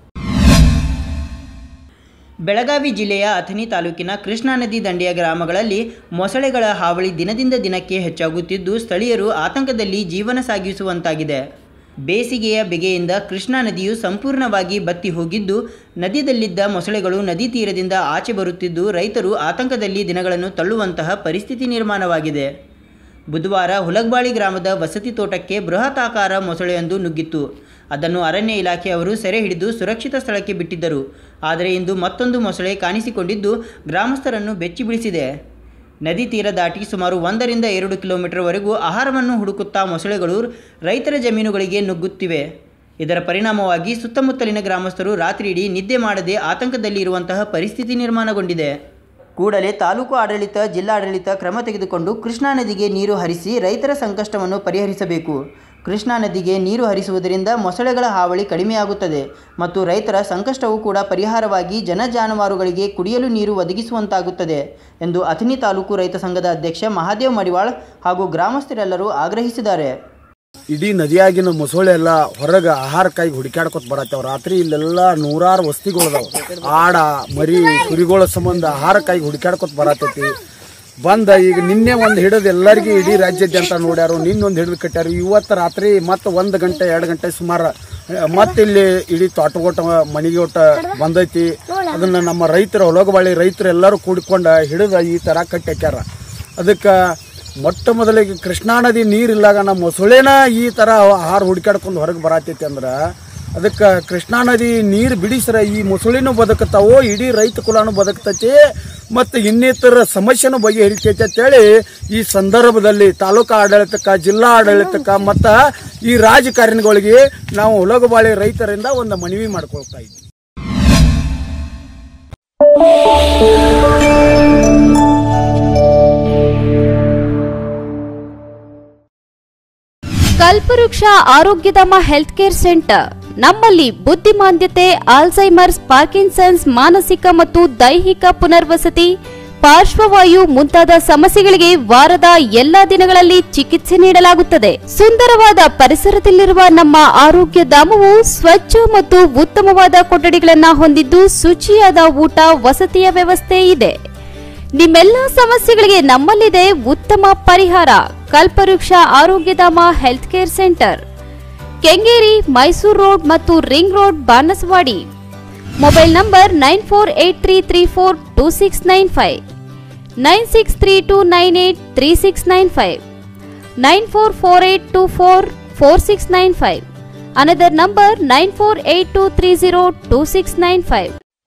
ಬೆಳಗಾವಿ ಜಿಲ್ಲೆಯ ಅಥಣಿ ತಾಲೂಕಿನ ಕೃಷ್ಣಾ ನದಿ ದಂಡೆಯ ಗ್ರಾಮಗಳಲ್ಲಿ ಮೊಸಳೆಗಳ ಹಾವಳಿ ದಿನದಿಂದ ದಿನಕ್ಕೆ ಹೆಚ್ಚಾಗುತ್ತಿದ್ದು ಸ್ಥಳೀಯರು ಆತಂಕದಲ್ಲಿ ಜೀವನ ಸಾಗಿಸುವಂತಾಗಿದೆ ಬೇಸಿಗೆಯ ಬೆಗೆಯಿಂದ ಕೃಷ್ಣಾ ನದಿಯು ಸಂಪೂರ್ಣವಾಗಿ ಬತ್ತಿ ಹೋಗಿದ್ದು ನದಿಯಲ್ಲಿದ್ದ ಮೊಸಳೆಗಳು ನದಿ ತೀರದಿಂದ ಆಚೆ ಬರುತ್ತಿದ್ದು ರೈತರು ಆತಂಕದಲ್ಲಿ ದಿನಗಳನ್ನು ತಳ್ಳುವಂತಹ ಪರಿಸ್ಥಿತಿ ನಿರ್ಮಾಣವಾಗಿದೆ ಬುಧವಾರ ಹುಲಗ್ಬಾಳಿ ಗ್ರಾಮದ ವಸತಿ ತೋಟಕ್ಕೆ ಬೃಹತಾಕಾರ ಮೊಸಳೆಯೊಂದು ನುಗ್ಗಿತ್ತು ಅದನ್ನು ಅರಣ್ಯ ಇಲಾಖೆಯವರು ಸೆರೆ ಹಿಡಿದು ಸುರಕ್ಷಿತ ಸ್ಥಳಕ್ಕೆ ಬಿಟ್ಟಿದ್ದರು ಆದರೆ ಇಂದು ಮತ್ತೊಂದು ಮೊಸಳೆ ಕಾಣಿಸಿಕೊಂಡಿದ್ದು ಗ್ರಾಮಸ್ಥರನ್ನು ಬೆಚ್ಚಿ ಬೀಳಿಸಿದೆ ನದಿ ತೀರ ದಾಟಿ ಸುಮಾರು ಒಂದರಿಂದ ಎರಡು ಕಿಲೋಮೀಟರ್ವರೆಗೂ ಆಹಾರವನ್ನು ಹುಡುಕುತ್ತಾ ಮೊಸಳೆಗಳು ರೈತರ ಜಮೀನುಗಳಿಗೆ ನುಗ್ಗುತ್ತಿವೆ ಇದರ ಪರಿಣಾಮವಾಗಿ ಸುತ್ತಮುತ್ತಲಿನ ಗ್ರಾಮಸ್ಥರು ರಾತ್ರಿಯಿಡೀ ನಿದ್ದೆ ಮಾಡದೆ ಆತಂಕದಲ್ಲಿ ಇರುವಂತಹ ಪರಿಸ್ಥಿತಿ ನಿರ್ಮಾಣಗೊಂಡಿದೆ ಕೂಡಲೇ ತಾಲೂಕು ಆಡಳಿತ ಜಿಲ್ಲಾಡಳಿತ ಕ್ರಮ ತೆಗೆದುಕೊಂಡು ಕೃಷ್ಣಾ ನದಿಗೆ ನೀರು ಹರಿಸಿ ರೈತರ ಸಂಕಷ್ಟವನ್ನು ಪರಿಹರಿಸಬೇಕು ಕೃಷ್ಣಾ ನದಿಗೆ ನೀರು ಹರಿಸುವುದರಿಂದ ಮೊಸಳೆಗಳ ಹಾವಳಿ ಕಡಿಮೆಯಾಗುತ್ತದೆ ಮತ್ತು ರೈತರ ಸಂಕಷ್ಟವೂ ಕೂಡ ಪರಿಹಾರವಾಗಿ ಜನ ಜಾನುವಾರುಗಳಿಗೆ ಕುಡಿಯಲು ನೀರು ಒದಗಿಸುವಂತಾಗುತ್ತದೆ ಎಂದು ಅಥಣಿ ತಾಲೂಕು ರೈತ ಸಂಘದ ಅಧ್ಯಕ್ಷ ಮಹಾದೇವ್ ಮಡಿವಾಳ್ ಹಾಗೂ ಗ್ರಾಮಸ್ಥರೆಲ್ಲರೂ ಆಗ್ರಹಿಸಿದ್ದಾರೆ ಇಡೀ ನದಿಯಾಗಿನ ಮೊಸಳೆ ಎಲ್ಲ ಹೊರಗೆ ಆಹಾರಕ್ಕಾಗಿ ಹುಡುಕ್ಯಾಡ್ಕೊತ ಬರತ್ತೇವ ರಾತ್ರಿ ಇಲ್ಲೆಲ್ಲ ನೂರಾರು ವಸ್ತಿಗಳು ಅದಾವ ಆಡ ಮರಿ ಕುರಿಗಳ ಸಂಬಂಧ ಆಹಾರಕ್ಕಾಗಿ ಹುಡುಕ್ಯಾಡ್ಕೊತ ಬರತೈತಿ ಬಂದ ಈಗ ನಿನ್ನೆ ಒಂದು ಹಿಡಿದು ಎಲ್ಲರಿಗೂ ಇಡೀ ರಾಜ್ಯಾದ್ಯಂತ ನೋಡ್ಯಾರು ನಿನ್ನೊಂದು ಹಿಡಿದು ಕಟ್ಟ್ಯಾರು ಇವತ್ತು ರಾತ್ರಿ ಮತ್ತೆ ಒಂದು ಗಂಟೆ ಎರಡು ಗಂಟೆ ಸುಮಾರು ಮತ್ತೆ ಇಲ್ಲಿ ಇಡೀ ತೋಟಗೋಟ ಮನೆಗೆ ಒಟ್ಟ ಬಂದೈತಿ ಅದನ್ನ ನಮ್ಮ ರೈತರು ಹೊಲಗಬಾಳಿ ರೈತರು ಎಲ್ಲರೂ ಕೂಡಿಕೊಂಡು ಹಿಡಿದು ಈ ಥರ ಕಟ್ಟಿ ಹಾಕ್ಯಾರ ಅದಕ್ಕೆ ಮೊಟ್ಟ ಮೊದಲಿಗೆ ಕೃಷ್ಣಾ ನದಿ ನೀರಿಲ್ಲಾಗ ನಮ್ಮ ಮೊಸಳೆನ ಈ ಥರ ಆಹಾರ ಹುಡುಕಾಡ್ಕೊಂಡು ಹೊರಗೆ ಬರತೈತಿ ಅಂದ್ರೆ ಅದಕ್ಕೆ ಕೃಷ್ಣಾ ನದಿ ನೀರು ಬಿಡಿಸ್ರೆ ಈ ಮೊಸಳೆನೂ ಬದುಕುತ್ತಾವೋ ಇಡೀ ರೈತ ಕುಲನೂ ಬದುಕ್ತೈತಿ ಮತ್ತು ಇನ್ನಿತರ ಸಮಸ್ಯೆನೂ ಬಗೆಹರಿತೈತಿ ಅಂತೇಳಿ ಈ ಸಂದರ್ಭದಲ್ಲಿ ತಾಲೂಕು ಆಡಳಿತಕ್ಕೆ ಜಿಲ್ಲಾ ಆಡಳಿತಕ್ಕೆ ಮತ್ತು ಈ ರಾಜಕಾರಣಿಗಳಿಗೆ ನಾವು ಉಲಗಬಾಳಿ ರೈತರಿಂದ ಒಂದು ಮನವಿ ಮಾಡ್ಕೊಳ್ತಾ ಇದ್ದೀವಿ ಕಲ್ಪವೃಕ್ಷ ಆರೋಗ್ಯಧಾಮ ಹೆಲ್ತ್ ಕೇರ್ ಸೆಂಟರ್ ನಮ್ಮಲ್ಲಿ ಬುದ್ಧಿಮಾಂದ್ಯತೆ ಆಲ್ಝೈಮರ್ಸ್ ಪಾರ್ಕಿನ್ಸನ್ಸ್ ಮಾನಸಿಕ ಮತ್ತು ದೈಹಿಕ ಪುನರ್ವಸತಿ ಪಾರ್ಶ್ವವಾಯು ಮುಂತಾದ ಸಮಸ್ಯೆಗಳಿಗೆ ವಾರದ ಎಲ್ಲಾ ದಿನಗಳಲ್ಲಿ ಚಿಕಿತ್ಸೆ ನೀಡಲಾಗುತ್ತದೆ ಸುಂದರವಾದ ಪರಿಸರದಲ್ಲಿರುವ ನಮ್ಮ ಆರೋಗ್ಯ ಧಾಮವು ಸ್ವಚ್ಛ ಮತ್ತು ಉತ್ತಮವಾದ ಕೊಠಡಿಗಳನ್ನ ಹೊಂದಿದ್ದು ಶುಚಿಯಾದ ಊಟ ವಸತಿಯ ವ್ಯವಸ್ಥೆ ಇದೆ ನಿಮ್ಮೆಲ್ಲ ಸಮಸ್ಯೆಗಳಿಗೆ ನಮ್ಮಲ್ಲಿದೆ ಉತ್ತಮ ಪರಿಹಾರ Kalpavriksha Arogyadhama health care centre Kengeri Mysuru road ಮತ್ತು ring road Banasawadi mobile number nine four eight three three four two six nine five nine six three two nine eight three six nine five nine four four eight two four four six nine five another number nine four eight two three zero two six nine five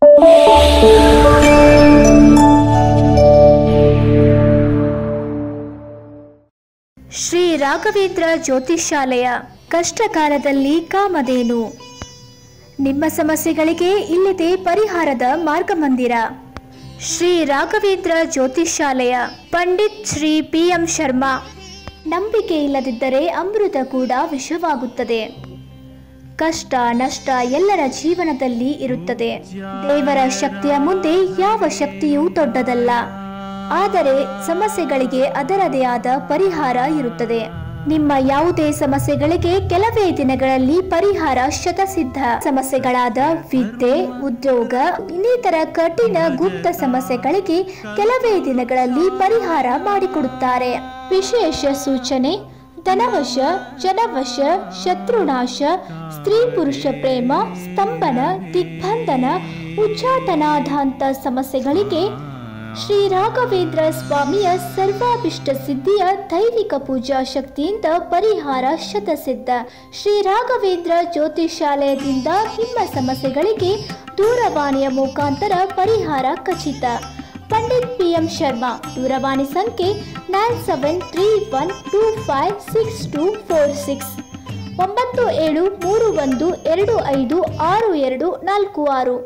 Shri Raghavendra ಜ್ಯೋತಿಷ್ಯಾಲಯ ಕಷ್ಟಕಾಲದಲ್ಲಿ ಕಾಮಧೇನು ನಿಮ್ಮ ಸಮಸ್ಯೆಗಳಿಗೆ ಇಲ್ಲಿದೆ ಪರಿಹಾರದ ಮಾರ್ಗಮಂದಿರ Shri Raghavendra ಜ್ಯೋತಿಷ್ಯಾಲಯ Pandit Shri P M Sharma ನಂಬಿಕೆ ಇಲ್ಲದಿದ್ದರೆ ಅಮೃತ ಕೂಡ ವಿಷವಾಗುತ್ತದೆ ಕಷ್ಟ ನಷ್ಟ ಎಲ್ಲರ ಜೀವನದಲ್ಲಿ ಇರುತ್ತದೆ ದೇವರ ಶಕ್ತಿಯ ಮುಂದೆ ಯಾವ ಶಕ್ತಿಯೂ ದೊಡ್ಡದಲ್ಲ ಆದರೆ ಸಮಸ್ಯೆಗಳಿಗೆ ಅದರದೇ ಆದ ಪರಿಹಾರ ಇರುತ್ತದೆ ನಿಮ್ಮ ಯಾವುದೇ ಸಮಸ್ಯೆಗಳಿಗೆ ಕೆಲವೇ ದಿನಗಳಲ್ಲಿ ಪರಿಹಾರ ಶತಸಿದ್ಧ ಸಮಸ್ಯೆಗಳಾದ ವಿದ್ಯೆ ಉದ್ಯೋಗ ಇನ್ನಿತರ ಕಠಿಣ ಗುಪ್ತ ಸಮಸ್ಯೆಗಳಿಗೆ ಕೆಲವೇ ದಿನಗಳಲ್ಲಿ ಪರಿಹಾರ ಮಾಡಿಕೊಡುತ್ತಾರೆ ವಿಶೇಷ ಸೂಚನೆ ಧನವಶ ಜನವಶ ಶತ್ರುನಾಶ ಸ್ತ್ರೀ ಪುರುಷ ಪ್ರೇಮ ಸ್ತಂಭನ ದಿಗ್ಬಂಧನ ಉಚ್ಚಾಟನಾಧಾಂತ ಸಮಸ್ಯೆಗಳಿಗೆ ಶ್ರೀ ರಾಘವೇಂದ್ರ ಸ್ವಾಮಿಯ ಸರ್ವಾಭಿಷ್ಟ ಸಿದ್ಧಿಯ ದೈವಿಕ ಪೂಜಾ ಶಕ್ತಿಯಿಂದ ಪರಿಹಾರ ಶತಸಿದ್ಧ ಶ್ರೀ ರಾಘವೇಂದ್ರ ಜ್ಯೋತಿಷಾಲಯದಿಂದ ನಿಮ್ಮ ಸಮಸ್ಯೆಗಳಿಗೆ ದೂರವಾಣಿಯ ಮುಖಾಂತರ ಪರಿಹಾರ ಖಚಿತ ಪಂಡಿತ್ ಪಿ ಎಂ ಶರ್ಮಾ ದೂರವಾಣಿ ಸಂಖ್ಯೆ nine seven three one two five six two four six ಒಂಬತ್ತು ಏಳು ಮೂರು ಒಂದು ಎರಡು ಐದು ಆರು ಎರಡು ನಾಲ್ಕು ಆರು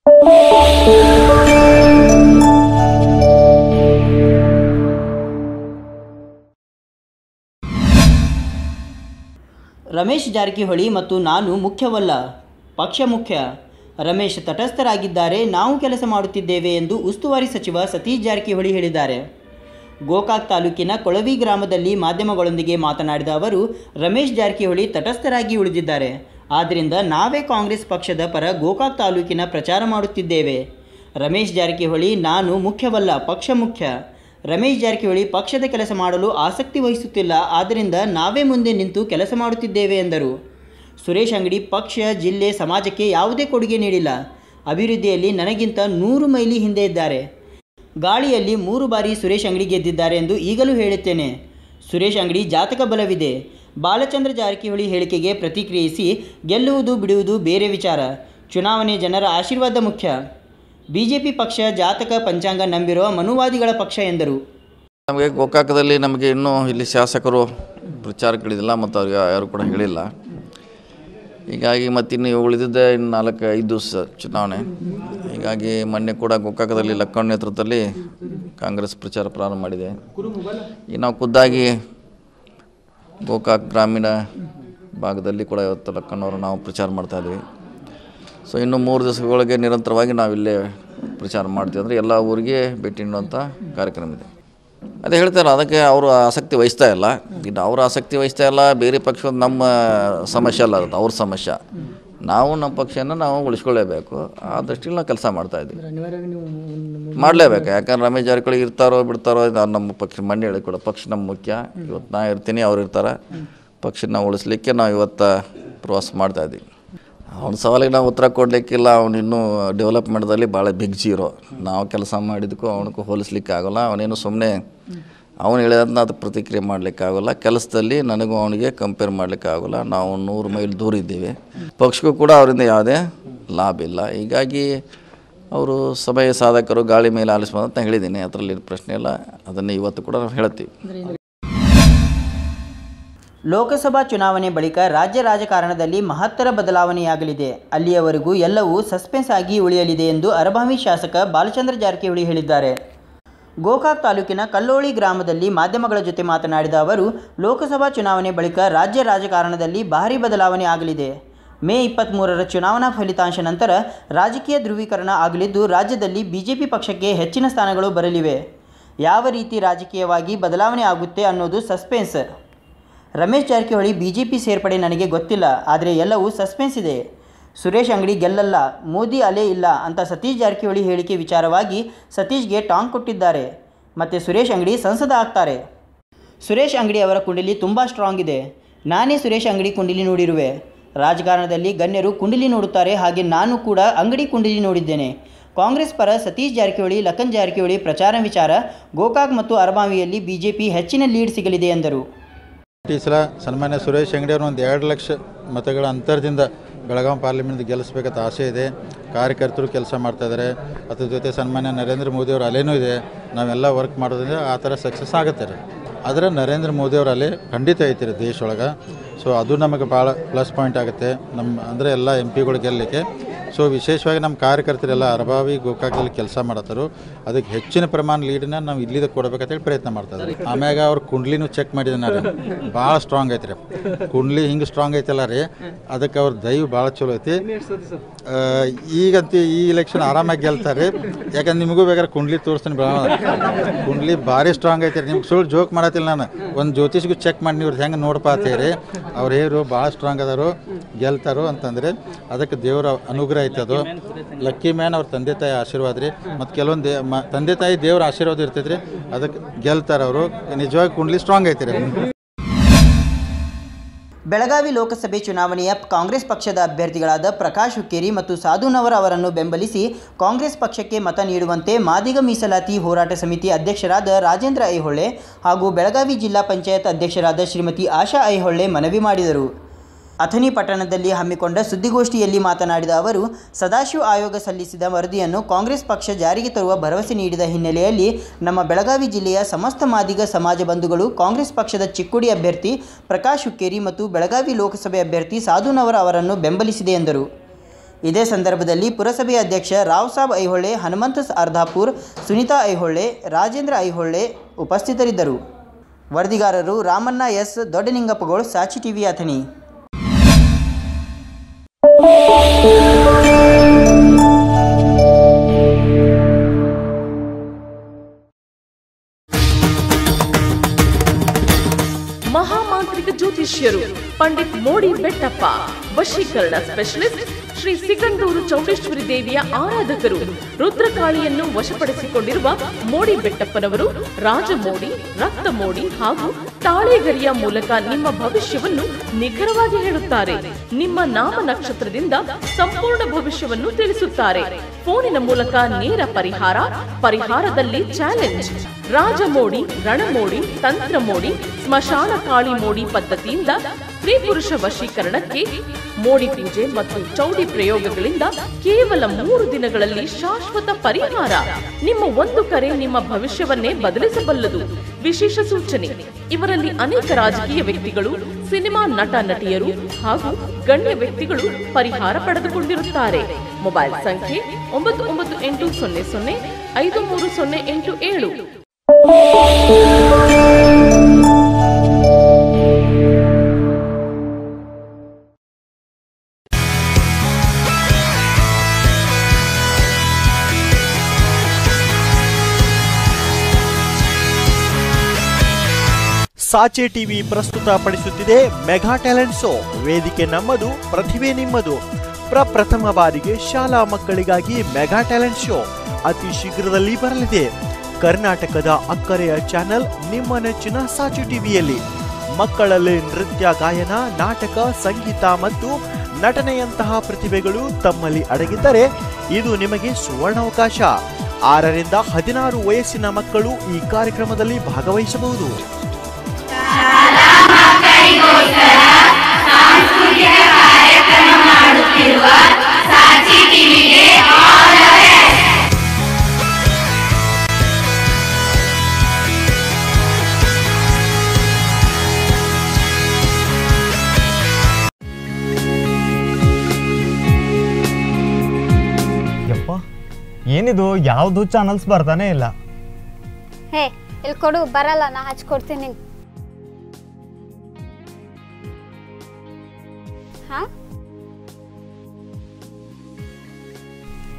ರಮೇಶ್ ಜಾರಕಿಹೊಳಿ ಮತ್ತು ನಾನು ಮುಖ್ಯವಲ್ಲ ಪಕ್ಷ ಮುಖ್ಯ ರಮೇಶ್ ತಟಸ್ಥರಾಗಿದ್ದಾರೆ ನಾವು ಕೆಲಸ ಮಾಡುತ್ತಿದ್ದೇವೆ ಎಂದು ಉಸ್ತುವಾರಿ ಸಚಿವ ಸತೀಶ್ ಜಾರಕಿಹೊಳಿ ಹೇಳಿದ್ದಾರೆ ಗೋಕಾಕ್ ತಾಲೂಕಿನ ಕೊಳವಿ ಗ್ರಾಮದಲ್ಲಿ ಮಾಧ್ಯಮಗಳೊಂದಿಗೆ ಮಾತನಾಡಿದ ಅವರು ರಮೇಶ್ ಜಾರಕಿಹೊಳಿ ತಟಸ್ಥರಾಗಿ ಉಳಿದಿದ್ದಾರೆ ಆದ್ದರಿಂದ ನಾವೇ ಕಾಂಗ್ರೆಸ್ ಪಕ್ಷದ ಪರ ಗೋಕಾಕ್ ತಾಲೂಕಿನ ಪ್ರಚಾರ ಮಾಡುತ್ತಿದ್ದೇವೆ ರಮೇಶ್ ಜಾರಕಿಹೊಳಿ ನಾನು ಮುಖ್ಯವಲ್ಲ ಪಕ್ಷ ಮುಖ್ಯ ರಮೇಶ್ ಜಾರಕಿಹೊಳಿ ಪಕ್ಷದ ಕೆಲಸ ಮಾಡಲು ಆಸಕ್ತಿ ವಹಿಸುತ್ತಿಲ್ಲ ಆದ್ದರಿಂದ ನಾವೇ ಮುಂದೆ ನಿಂತು ಕೆಲಸ ಮಾಡುತ್ತಿದ್ದೇವೆ ಎಂದರು ಸುರೇಶ್ ಅಂಗಡಿ ಪಕ್ಷ ಜಿಲ್ಲೆ ಸಮಾಜಕ್ಕೆ ಯಾವುದೇ ಕೊಡುಗೆ ನೀಡಿಲ್ಲ ಅಭಿವೃದ್ಧಿಯಲ್ಲಿ ನನಗಿಂತ ನೂರು ಮೈಲಿ ಹಿಂದೆ ಇದ್ದಾರೆ ಗಾಳಿಯಲ್ಲಿ ಮೂರು ಬಾರಿ ಸುರೇಶ್ ಅಂಗಡಿ ಗೆದ್ದಿದ್ದಾರೆ ಎಂದು ಈಗಲೂ ಹೇಳುತ್ತೇನೆ ಸುರೇಶ್ ಅಂಗಡಿ ಜಾತಕ ಬಲವಿದೆ ಬಾಲಚಂದ್ರ ಜಾರಕಿಹೊಳಿ ಹೇಳಿಕೆಗೆ ಪ್ರತಿಕ್ರಿಯಿಸಿ ಗೆಲ್ಲುವುದು ಬಿಡುವುದು ಬೇರೆ ವಿಚಾರ ಚುನಾವಣೆ ಜನರ ಆಶೀರ್ವಾದ ಮುಖ್ಯ ಬಿಜೆಪಿ ಪಕ್ಷ ಜಾತಕ ಪಂಚಾಂಗ ನಂಬಿರುವ ಮನುವಾದಿಗಳ ಪಕ್ಷ ಎಂದರು ನಮಗೆ ಗೋಕಾಕದಲ್ಲಿ ನಮಗೆ ಇನ್ನೂ ಇಲ್ಲಿ ಶಾಸಕರು ಪ್ರಚಾರಕ್ಕಿಳಿದಿಲ್ಲ ಮತ್ತು ಅವ್ರಿಗೆ ಯಾರು ಕೂಡ ಹೇಳಿಲ್ಲ ಹೀಗಾಗಿ ಮತ್ತಿನ್ನು ಉಳಿದಿದ್ದ ಇನ್ನು ನಾಲ್ಕು ಐದು ದಿವಸ ಚುನಾವಣೆ ಹೀಗಾಗಿ ಮೊನ್ನೆ ಕೂಡ ಗೋಕಾಕದಲ್ಲಿ ಲಕ್ಕಣ್ಣ ನೇತೃತ್ವದಲ್ಲಿ ಕಾಂಗ್ರೆಸ್ ಪ್ರಚಾರ ಪ್ರಾರಂಭ ಮಾಡಿದೆ ಈಗ ನಾವು ಖುದ್ದಾಗಿ ಗೋಕಾಕ್ ಗ್ರಾಮೀಣ ಭಾಗದಲ್ಲಿ ಕೂಡ ಇವತ್ತು ಲಕ್ಕಣ್ಣವರು ನಾವು ಪ್ರಚಾರ ಮಾಡ್ತಾಯಿದ್ವಿ ಸೊ ಇನ್ನು ಮೂರು ದಿವಸಗಳಿಗೆ ನಿರಂತರವಾಗಿ ನಾವಿಲ್ಲೇ ಪ್ರಚಾರ ಮಾಡ್ತೀವಿ ಅಂದರೆ ಎಲ್ಲ ಊರಿಗೆ ಭೇಟಿ ನೀಡುವಂಥ ಕಾರ್ಯಕ್ರಮ ಇದೆ ಅದೇ ಹೇಳ್ತಾರೆ ಅದಕ್ಕೆ ಅವರು ಆಸಕ್ತಿ ವಹಿಸ್ತಾ ಇಲ್ಲ ಇನ್ನು ಅವರು ಆಸಕ್ತಿ ವಹಿಸ್ತಾ ಇಲ್ಲ ಬೇರೆ ಪಕ್ಷದ ನಮ್ಮ ಸಮಸ್ಯೆ ಅಲ್ಲ ಅದು ಅವ್ರ ಸಮಸ್ಯೆ ನಾವು ನಮ್ಮ ಪಕ್ಷನ ನಾವು ಉಳಿಸ್ಕೊಳ್ಳೇಬೇಕು ಆ ದೃಷ್ಟಿಲಿ ನಾವು ಕೆಲಸ ಮಾಡ್ತಾಯಿದ್ವಿ ಮಾಡಲೇಬೇಕು ಯಾಕಂದ್ರೆ ರಮೇಶ್ ಜಾರಕಿಹೊಳಿ ಇರ್ತಾರೋ ಬಿಡ್ತಾರೋ ಇದು ನಮ್ಮ ಪಕ್ಷ ಮಂಡಿ ಹೇಳಿ ಕೂಡ ಪಕ್ಷ ನಮ್ಮ ಮುಖ್ಯ ಇವತ್ತು ನಾ ಇರ್ತೀನಿ ಅವ್ರು ಇರ್ತಾರೆ ಪಕ್ಷನ ಉಳಿಸ್ಲಿಕ್ಕೆ ನಾವು ಇವತ್ತು ಪ್ರವಾಸ ಮಾಡ್ತಾಯಿದ್ವಿ ಅವನ ಸವಾಲಿಗೆ ನಾವು ಉತ್ತರ ಕೊಡಲಿಕ್ಕಿಲ್ಲ ಅವನು ಇನ್ನೂ ಡೆವಲಪ್ಮೆಂಟ್ದಲ್ಲಿ ಭಾಳ ಬಿಗ್ ಜೀರೋ ನಾವು ಕೆಲಸ ಮಾಡಿದ್ದಕ್ಕೂ ಅವನಿಗೂ ಹೋಲಿಸ್ಲಿಕ್ಕೆ ಆಗೋಲ್ಲ ಅವನೇನು ಸುಮ್ಮನೆ ಅವನು ಹೇಳಿದಂತ ಅದು ಪ್ರತಿಕ್ರಿಯೆ ಮಾಡಲಿಕ್ಕೆ ಆಗೋಲ್ಲ ಕೆಲಸದಲ್ಲಿ ನನಗೂ ಅವನಿಗೆ ಕಂಪೇರ್ ಮಾಡಲಿಕ್ಕೆ ಆಗೋಲ್ಲ ನಾವು ನೂರು ಮೈಲ್ ದೂರ ಇದ್ದೀವಿ ಪಕ್ಷಕ್ಕೂ ಕೂಡ ಅವರಿಂದ ಯಾವುದೇ ಲಾಭ ಇಲ್ಲ ಹೀಗಾಗಿ ಅವರು ಸಭೆಯ ಸಾಧಕರು ಗಾಳಿ ಮೇಲೆ ಆಲಿಸ್ಬೋದು ಅಂತ ಹೇಳಿದ್ದೀನಿ ಅದರಲ್ಲಿ ಪ್ರಶ್ನೆ ಇಲ್ಲ ಅದನ್ನು ಇವತ್ತು ಕೂಡ ನಾವು ಹೇಳ್ತೀವಿ ಲೋಕಸಭಾ ಚುನಾವಣೆ ಬಳಿಕ ರಾಜ್ಯ ರಾಜಕಾರಣದಲ್ಲಿ ಮಹತ್ತರ ಬದಲಾವಣೆಯಾಗಲಿದೆ ಅಲ್ಲಿಯವರೆಗೂ ಎಲ್ಲವೂ ಸಸ್ಪೆನ್ಸ್ ಆಗಿ ಉಳಿಯಲಿದೆ ಎಂದು ಅರಭಾವಿ ಶಾಸಕ ಬಾಲಚಂದ್ರ ಜಾರಕಿಹೊಳಿ ಹೇಳಿದ್ದಾರೆ ಗೋಕಾಕ್ ತಾಲೂಕಿನ ಕಲ್ಲೋಳಿ ಗ್ರಾಮದಲ್ಲಿ ಮಾಧ್ಯಮಗಳ ಜೊತೆ ಮಾತನಾಡಿದ ಅವರು ಲೋಕಸಭಾ ಚುನಾವಣೆ ಬಳಿಕ ರಾಜ್ಯ ರಾಜಕಾರಣದಲ್ಲಿ ಭಾರೀ ಬದಲಾವಣೆ ಆಗಲಿದೆ ಮೇ ಇಪ್ಪತ್ತ್ಮೂರರ ಚುನಾವಣಾ ಫಲಿತಾಂಶ ನಂತರ ರಾಜಕೀಯ ಧ್ರುವೀಕರಣ ಆಗಲಿದ್ದು ರಾಜ್ಯದಲ್ಲಿ ಬಿಜೆಪಿ ಪಕ್ಷಕ್ಕೆ ಹೆಚ್ಚಿನ ಸ್ಥಾನಗಳು ಬರಲಿವೆ ಯಾವ ರೀತಿ ರಾಜಕೀಯವಾಗಿ ಬದಲಾವಣೆ ಆಗುತ್ತೆ ಅನ್ನೋದು ಸಸ್ಪೆನ್ಸ್ ರಮೇಶ್ ಜಾರಕಿಹೊಳಿ ಬಿಜೆಪಿ ಸೇರ್ಪಡೆ ನನಗೆ ಗೊತ್ತಿಲ್ಲ ಆದರೆ ಎಲ್ಲವೂ ಸಸ್ಪೆನ್ಸ್ ಇದೆ ಸುರೇಶ್ ಅಂಗಡಿ ಗೆಲ್ಲಲ್ಲ ಮೋದಿ ಅಲೆ ಇಲ್ಲ ಅಂತ ಸತೀಶ್ ಜಾರಕಿಹೊಳಿ ಹೇಳಿಕೆ ವಿಚಾರವಾಗಿ ಸತೀಶ್ಗೆ ಟಾಂಗ್ ಕೊಟ್ಟಿದ್ದಾರೆ ಮತ್ತು ಸುರೇಶ್ ಅಂಗಡಿ ಸಂಸದ ಆಗ್ತಾರೆ ಸುರೇಶ್ ಅಂಗಡಿ ಅವರ ಕುಂಡಲಿ ತುಂಬ ಸ್ಟ್ರಾಂಗ್ ಇದೆ ನಾನೇ ಸುರೇಶ್ ಅಂಗಡಿ ಕುಂಡಲಿ ನೋಡಿರುವೆ ರಾಜಕಾರಣದಲ್ಲಿ ಗಣ್ಯರು ಕುಂಡಲಿ ನೋಡುತ್ತಾರೆ ಹಾಗೆ ನಾನು ಕೂಡ ಅಂಗಡಿ ಕುಂಡಲಿ ನೋಡಿದ್ದೇನೆ ಕಾಂಗ್ರೆಸ್ ಪರ ಸತೀಶ್ ಜಾರಕಿಹೊಳಿ ಲಖನ್ ಜಾರಕಿಹೊಳಿ ಪ್ರಚಾರ ವಿಚಾರ ಗೋಕಾಕ್ ಮತ್ತು ಅರಬಾವಿಯಲ್ಲಿ ಬಿಜೆಪಿ ಹೆಚ್ಚಿನ ಲೀಡ್ ಸಿಗಲಿದೆ ಎಂದರು ಈ ಸಲ ಸನ್ಮಾನ್ಯ ಸುರೇಶ್ ಅಂಗಡಿ ಅವರು ಒಂದು ಎರಡು ಲಕ್ಷ ಮತಗಳ ಅಂತರದಿಂದ ಬೆಳಗಾವಿ ಪಾರ್ಲಿಮೆಂಟ್ ಗೆಲ್ಲಿಸ್ಬೇಕಂತ ಆಸೆ ಇದೆ ಕಾರ್ಯಕರ್ತರು ಕೆಲಸ ಮಾಡ್ತಾ ಇದ್ದಾರೆ ಅದ್ರ ಜೊತೆ ಸನ್ಮಾನ್ಯ ನರೇಂದ್ರ ಮೋದಿ ಅವರ ಅಲೆನೂ ಇದೆ ನಾವೆಲ್ಲ ವರ್ಕ್ ಮಾಡೋದ್ರಿಂದ ಆ ಥರ ಸಕ್ಸಸ್ ಆಗುತ್ತೆ ರೀ ಆದರೆ ನರೇಂದ್ರ ಮೋದಿ ಅವರ ಅಲೆ ಖಂಡಿತ ಐತಿ ರೀ ದೇಶ ಒಳಗೆ ಸೊ ಅದು ನಮಗೆ ಭಾಳ ಪ್ಲಸ್ ಪಾಯಿಂಟ್ ಆಗುತ್ತೆ ನಮ್ಮ ಅಂದರೆ ಎಲ್ಲ ಎಂ ಪಿಗಳು ಗೆಲ್ಲಲಿಕ್ಕೆ ಸೊ ವಿಶೇಷವಾಗಿ ನಮ್ಮ ಕಾರ್ಯಕರ್ತರೆಲ್ಲ ಅರಬಾವಿ ಗೋಕಾಕದಲ್ಲಿ ಕೆಲಸ ಮಾಡತ್ತಾರು ಅದಕ್ಕೆ ಹೆಚ್ಚಿನ ಪ್ರಮಾಣ ಲೀಡನ್ನ ನಾವು ಇಲ್ಲಿದ ಕೊಡ್ಬೇಕಂತೇಳಿ ಪ್ರಯತ್ನ ಮಾಡ್ತಾ ಇದ್ದಾರೆ ಆಮ್ಯಾಗ ಅವ್ರ ಕುಂಡ್ಲಿನೂ ಚೆಕ್ ಮಾಡಿದೆ ನಾನು ಭಾಳ ಸ್ಟ್ರಾಂಗ್ ಐತ್ರಿ ಕುಂಡ್ಲಿ ಹಿಂಗೆ ಸ್ಟ್ರಾಂಗ್ ಐತಲ್ಲ ರೀ ಅದಕ್ಕೆ ಅವ್ರ ದೈವ ಭಾಳ ಚಲೋ ಐತಿ ಆ, ಈಗಂತೂ ಈ ಇಲೆಕ್ಷನ್ ಆರಾಮಾಗಿ ಗೆಲ್ತಾರೆ ಯಾಕಂದ್ರೆ ನಿಮಗೂ ಬೇಕಾದ್ರೆ ಕುಂಡ್ಲಿ ತೋರಿಸ್ತೀನಿ ಬೆಳಗಾವಿ ಕುಂಡ್ಲಿ ಭಾರಿ ಸ್ಟ್ರಾಂಗ್ ಐತಿ ನಿಮ್ಗೆ ಸುಳ್ಳು ಜೋಕ್ ಮಾಡತ್ತಿಲ್ಲ ನಾನು ಒಂದು ಜ್ಯೋತಿಷ್ಗೂ ಚೆಕ್ ಮಾಡಿ ನೀವು ಹೆಂಗೆ ನೋಡಪ್ಪ ಅಂತೀರಿ ಅವ್ರು ಹೇರು ಭಾಳ ಸ್ಟ್ರಾಂಗ್ ಅದಾರು ಗೆಲ್ತಾರೋ ಅಂತಂದರೆ ಅದಕ್ಕೆ ದೇವರ ಅನುಗ್ರಹ ಐತೆ ಅದು ಲಕ್ಕಿ ಮ್ಯಾನ್ ಅವ್ರ ತಂದೆ ತಾಯಿ ಆಶೀರ್ವಾದ ರೀ ಮತ್ತು ಕೆಲವೊಂದು ದೇ ಮ ತಂದೆ ತಾಯಿ ದೇವ್ರ ಆಶೀರ್ವಾದ ಇರ್ತೈತೆ ರೀ ಅದಕ್ಕೆ ಗೆಲ್ತಾರೆ ಅವರು ನಿಜವಾಗಿ ಕುಂಡ್ಲಿ ಸ್ಟ್ರಾಂಗ್ ಐತೆ ರೀ ಬೆಳಗಾವಿ ಲೋಕಸಭೆ ಚುನಾವಣೆಯ ಕಾಂಗ್ರೆಸ್ ಪಕ್ಷದ ಅಭ್ಯರ್ಥಿಗಳಾದ ಪ್ರಕಾಶ್ ಹುಕ್ಕೇರಿ ಮತ್ತು ಸಾಧುನವರ್ ಅವರನ್ನು ಬೆಂಬಲಿಸಿ ಕಾಂಗ್ರೆಸ್ ಪಕ್ಷಕ್ಕೆ ಮತ ನೀಡುವಂತೆ ಮಾದಿಗ ಮೀಸಲಾತಿ ಹೋರಾಟ ಸಮಿತಿ ಅಧ್ಯಕ್ಷರಾದ ರಾಜೇಂದ್ರ ಐಹೊಳೆ ಹಾಗೂ ಬೆಳಗಾವಿ ಜಿಲ್ಲಾ ಪಂಚಾಯತ್ ಅಧ್ಯಕ್ಷರಾದ ಶ್ರೀಮತಿ ಆಶಾ ಐಹೊಳೆ ಮನವಿ ಮಾಡಿದರು ಅಥಣಿ ಪಟ್ಟಣದಲ್ಲಿ ಹಮ್ಮಿಕೊಂಡ ಸುದ್ದಿಗೋಷ್ಠಿಯಲ್ಲಿ ಮಾತನಾಡಿದ ಅವರು ಸದಾಶಿವ ಆಯೋಗ ಸಲ್ಲಿಸಿದ ವರದಿಯನ್ನು ಕಾಂಗ್ರೆಸ್ ಪಕ್ಷ ಜಾರಿಗೆ ತರುವ ಭರವಸೆ ನೀಡಿದ ಹಿನ್ನೆಲೆಯಲ್ಲಿ ನಮ್ಮ ಬೆಳಗಾವಿ ಜಿಲ್ಲೆಯ ಸಮಸ್ತ ಮಾದಿಗ ಸಮಾಜ ಬಂಧುಗಳು ಕಾಂಗ್ರೆಸ್ ಪಕ್ಷದ ಚಿಕ್ಕೋಡಿ ಅಭ್ಯರ್ಥಿ ಪ್ರಕಾಶ್ ಹುಕ್ಕೇರಿ ಮತ್ತು ಬೆಳಗಾವಿ ಲೋಕಸಭೆ ಅಭ್ಯರ್ಥಿ ಸಾಧುನವರ್ ಅವರನ್ನು ಬೆಂಬಲಿಸಿದೆ ಎಂದರು ಇದೇ ಸಂದರ್ಭದಲ್ಲಿ ಪುರಸಭೆ ಅಧ್ಯಕ್ಷ ರಾವ್ ಸಾಬ್ ಐಹೊಳೆ ಹನುಮಂತ ಅರ್ಧಾಪುರ್ ಸುನೀತಾ ಐಹೊಳೆ ರಾಜೇಂದ್ರ ಐಹೊಳೆ ಉಪಸ್ಥಿತರಿದ್ದರು ವರದಿಗಾರರು ರಾಮಣ್ಣ ಎಸ್ ದೊಡ್ಡನಿಂಗಪ್ಪಗೋಳ್ ಸಾಚಿ ಟಿವಿ ಅಥಣಿ ಮಹಾಮಾಂತ್ರಿಕ ಜ್ಯೋತಿಷ್ಯರು ಪಂಡಿತ್ ಮೋಡಿ ಬೆಟ್ಟಪ್ಪ ವಶೀಕರಣ ಸ್ಪೆಷಲಿಸ್ಟ್ ಶ್ರೀ ಸಿಗಂದೂರು ಚೌಡೇಶ್ವರಿ ದೇವಿಯ ಆರಾಧಕರು ರುದ್ರಕಾಳಿಯನ್ನು ವಶಪಡಿಸಿಕೊಂಡಿರುವ ಮೋಡಿ ಬೆಟ್ಟಪ್ಪನವರು ರಾಜಮೋಡಿ ರಕ್ತ ಮೋಡಿ ಹಾಗೂ ತಾಳೆಗರಿಯ ಮೂಲಕ ನಿಮ್ಮ ಭವಿಷ್ಯವನ್ನು ನಿಖರವಾಗಿ ಹೇಳುತ್ತಾರೆ ನಿಮ್ಮ ನಾಮ ನಕ್ಷತ್ರದಿಂದ ಸಂಪೂರ್ಣ ಭವಿಷ್ಯವನ್ನು ತಿಳಿಸುತ್ತಾರೆ ಫೋನಿನ ಮೂಲಕ ನೇರ ಪರಿಹಾರ ಪರಿಹಾರದಲ್ಲಿ ಚಾಲೆಂಜ್ ರಾಜಮೋಡಿ ರಣಮೋಡಿ ತಂತ್ರಮೋಡಿ ಸ್ಮಶಾನ ಕಾಳಿ ಮೋಡಿ ಪದ್ಧತಿಯಿಂದ ಸ್ತ್ರೀ ಪುರುಷ ವಶೀಕರಣಕ್ಕೆ ಮೋಡಿ ಪೂಜೆ ಮತ್ತು ಚೌಡಿ ಪ್ರಯೋಗಗಳಿಂದ ಕೇವಲ ಮೂರು ದಿನಗಳಲ್ಲಿ ಶಾಶ್ವತ ಪರಿಹಾರ ನಿಮ್ಮ ಒಂದು ಕರೆ ನಿಮ್ಮ ಭವಿಷ್ಯವನ್ನೇ ಬದಲಿಸಬಲ್ಲದು ವಿಶೇಷ ಸೂಚನೆ ಇವರಲ್ಲಿ ಅನೇಕ ರಾಜಕೀಯ ವ್ಯಕ್ತಿಗಳು ಸಿನಿಮಾ ನಟ ನಟಿಯರು ಹಾಗೂ ಗಣ್ಯ ವ್ಯಕ್ತಿಗಳು ಪರಿಹಾರ ಪಡೆದುಕೊಂಡಿರುತ್ತಾರೆ ಮೊಬೈಲ್ ಸಂಖ್ಯೆ ಒಂಬತ್ತು ಒಂಬತ್ತು ಎಂಟು ಸೊನ್ನೆ ಸೊನ್ನೆ ಐದು ಮೂರು ಸೊನ್ನೆ ಎಂಟು ಏಳು ಸಾಚೆ ಟಿವಿ ಪ್ರಸ್ತುತ ಪಡಿಸುತ್ತಿದೆ ಮೆಗಾ ಟ್ಯಾಲೆಂಟ್ ಶೋ ವೇದಿಕೆ ನಮ್ಮದು ಪ್ರತಿಭೆ ನಿಮ್ಮದು ಪ್ರಪ್ರಥಮ ಬಾರಿಗೆ ಶಾಲಾ ಮಕ್ಕಳಿಗಾಗಿ ಮೆಗಾ ಟ್ಯಾಲೆಂಟ್ ಶೋ ಅತಿ ಶೀಘ್ರದಲ್ಲಿ ಬರಲಿದೆ ಕರ್ನಾಟಕದ ಅಕ್ಕರೆಯ ಚಾನೆಲ್ ನಿಮ್ಮ ನೆಚ್ಚಿನ ಸಾಚು ಟಿವಿಯಲ್ಲಿ ಮಕ್ಕಳಲ್ಲಿ ನೃತ್ಯ ಗಾಯನ ನಾಟಕ ಸಂಗೀತ ಮತ್ತು ನಟನೆಯಂತಹ ಪ್ರತಿಭೆಗಳು ತಮ್ಮಲ್ಲಿ ಅಡಗಿದ್ದರೆ ಇದು ನಿಮಗೆ ಸುವರ್ಣಾವಕಾಶ ಆರರಿಂದ ಹದಿನಾರು ವಯಸ್ಸಿನ ಮಕ್ಕಳು ಈ ಕಾರ್ಯಕ್ರಮದಲ್ಲಿ ಭಾಗವಹಿಸಬಹುದು ಯಪ್ಪ ಏನಿದು ಯಾವುದು ಚಾನಲ್ಸ್ ಬರ್ತಾನೆ ಇಲ್ಲ ಹೇ ಇಲ್ಲಿ ಕೊಡು ಬರಲ್ಲ ನಾ ಹಚ್ಕೊಡ್ತೀನಿ ಹಾ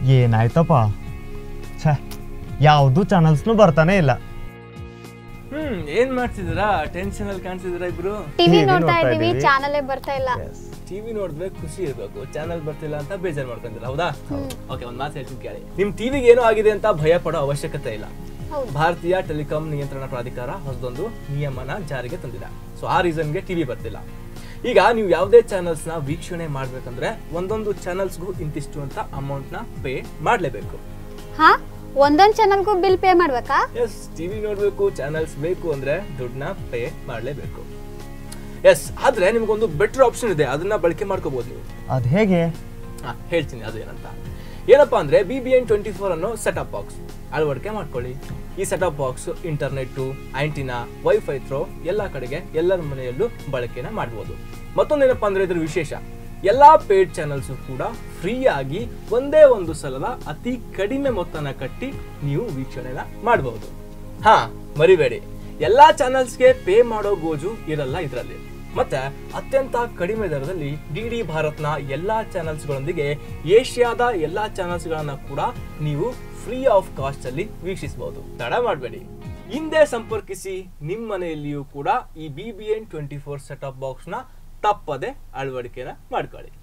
ಏನಾಯ್ತಪ್ಪ ಛೇ ಯಾವುದು ಚಾನಲ್ಸ್ನು ಬರ್ತಾನೆ ಇಲ್ಲ ಹ್ಮ್ ಏನ್ ಮಾಡ್ತಿದ್ದೀರಾ ಟೆನ್ಷನ್ ಅಲ್ಲಿ ಕಾಣ್ತಿದ್ದೀರಾ ಇಬ್ರು ಟಿವಿ ನೋಡ್ತಾ ಇದೀವಿ ಚಾನಲೇ ಬರ್ತಾ ಇಲ್ಲ ಟಿವಿ ನೋಡಿದ್ರೆ ಖುಷಿ ಇರಬೇಕು ಚಾನಲ್ ಬರ್ತಿಲ್ಲ ಅಂತ ಬೇಜಾರ್ ಮಾಡ್ಕೊಂತೀರ ಹೌದಾ ಓಕೆ ಒಂದ್ ಮಾತು ಹೇಳ್ತೀನಿ ಕೇಳಿ ನಿಮ್ ಟಿವಿಗೆ ಏನೋ ಆಗಿದೆ ಅಂತ ಭಯ ಪಡೋ ಅವಶ್ಯಕತೆ ಇಲ್ಲ ಹೌದು. ಭಾರತೀಯ ಟೆಲಿಕಾಂ ನಿಯಂತ್ರಣ ಪ್ರಾಧಿಕಾರ ಹೊಸದೊಂದು ನಿಯಮನ ಜಾರಿಗೆ ತಂದಿದೆ ಸೊ ಆ ರೀಸನ್ಗೆ ಟಿವಿ ಬರ್ತಿಲ್ಲ ಈಗ ನೀವು ಯಾವುದೇ ಚಾನಲ್ಸ್ ನ ವೀಕ್ಷಣೆ ಮಾಡ್ಬೇಕಂದ್ರೆ ಒಂದೊಂದು ಚಾನಲ್ಸ್ಗೂ ಇಂತಿಷ್ಟು ಅಂತ ಅಮೌಂಟ್ ನ ಪೇ ಮಾಡ್ಲೇಬೇಕು ಹಾ ಒಂದೊಂದ್ ಚಾನಲ್ಗೂ ಬಿಲ್ ಪೇ ಮಾಡ್ಬೇಕಾ ಎಸ್ ಟಿವಿ ನೋಡ್ಬೇಕು ಚಾನಲ್ಸ್ ಬೇಕು ಅಂದ್ರೆ ದುಡ್ಡನ್ನ ಪೇ ಮಾಡ್ಲೇಬೇಕು ಎಸ್ ಆದ್ರೆ ನಿಮ್ಗೊಂದು ಬೆಟರ್ ಆಪ್ಷನ್ ಇದೆ ಅದನ್ನ ಬಳಕೆ ಮಾಡ್ಕೋಬಹುದು ನೀವು ಅದು ಹೇಗೆ ಹಾ, ಹೇಳ್ತೀನಿ ಅದು ಏನಂತ ಏನಪ್ಪಾ ಅಂದ್ರೆ B B N twenty four ಅನ್ನೋ ಸೆಟಪ್ ಬಾಕ್ಸ್ ಅಳವಡಿಕೆ ಮಾಡ್ಕೊಳ್ಳಿ ಈ setup box internet antenna wifi through ಎಲ್ಲಾ ಕಡೆಗೆ ಎಲ್ಲರ ಮನೆಯಲ್ಲೂ ಬಳಕೆನ ಮಾಡಬಹುದು ಮತ್ತೊಂದೇನಪ್ಪಾ ಅಂದ್ರೆ ಇದ್ರ ವಿಶೇಷ ಎಲ್ಲಾ ಪೇಡ್ ಚಾನಲ್ಸ್ ಕೂಡ ಫ್ರೀ ಆಗಿ ಒಂದೇ ಒಂದು ಸಲದ ಅತಿ ಕಡಿಮೆ ಮೊತ್ತನ ಕಟ್ಟಿ ನೀವು ವೀಕ್ಷಣೆನ ಮಾಡಬಹುದು ಹಾ ಮರಿಬೇಡಿ ಎಲ್ಲಾ ಚಾನಲ್ಸ್ಗೆ ಪೇ ಮಾಡೋ ಗೋಜು ಇರಲ್ಲ ಇದರಲ್ಲಿ ಮತ್ತೆ ಅತ್ಯಂತ ಕಡಿಮೆ ದರದಲ್ಲಿ ಡಿ ಡಿ ಭಾರತ್ನ ಎಲ್ಲಾ ಚಾನಲ್ಸ್ಗಳೊಂದಿಗೆ ಏಷ್ಯಾದ ಎಲ್ಲಾ ಚಾನಲ್ಸ್ಗಳನ್ನ ಕೂಡ ನೀವು ಫ್ರೀ ಆಫ್ ಕಾಸ್ಟ್ ಅಲ್ಲಿ ವೀಕ್ಷಿಸಬಹುದು ತಡ ಮಾಡಬೇಡಿ ಹಿಂದೆ ಸಂಪರ್ಕಿಸಿ ನಿಮ್ಮ ಮನೆಯಲ್ಲಿಯೂ ಕೂಡ ಈ B B N twenty four set of box ನ ತಪ್ಪದೆ ಅಳವಡಿಕೆನ ಮಾಡ್ಕೊಳ್ಳಿ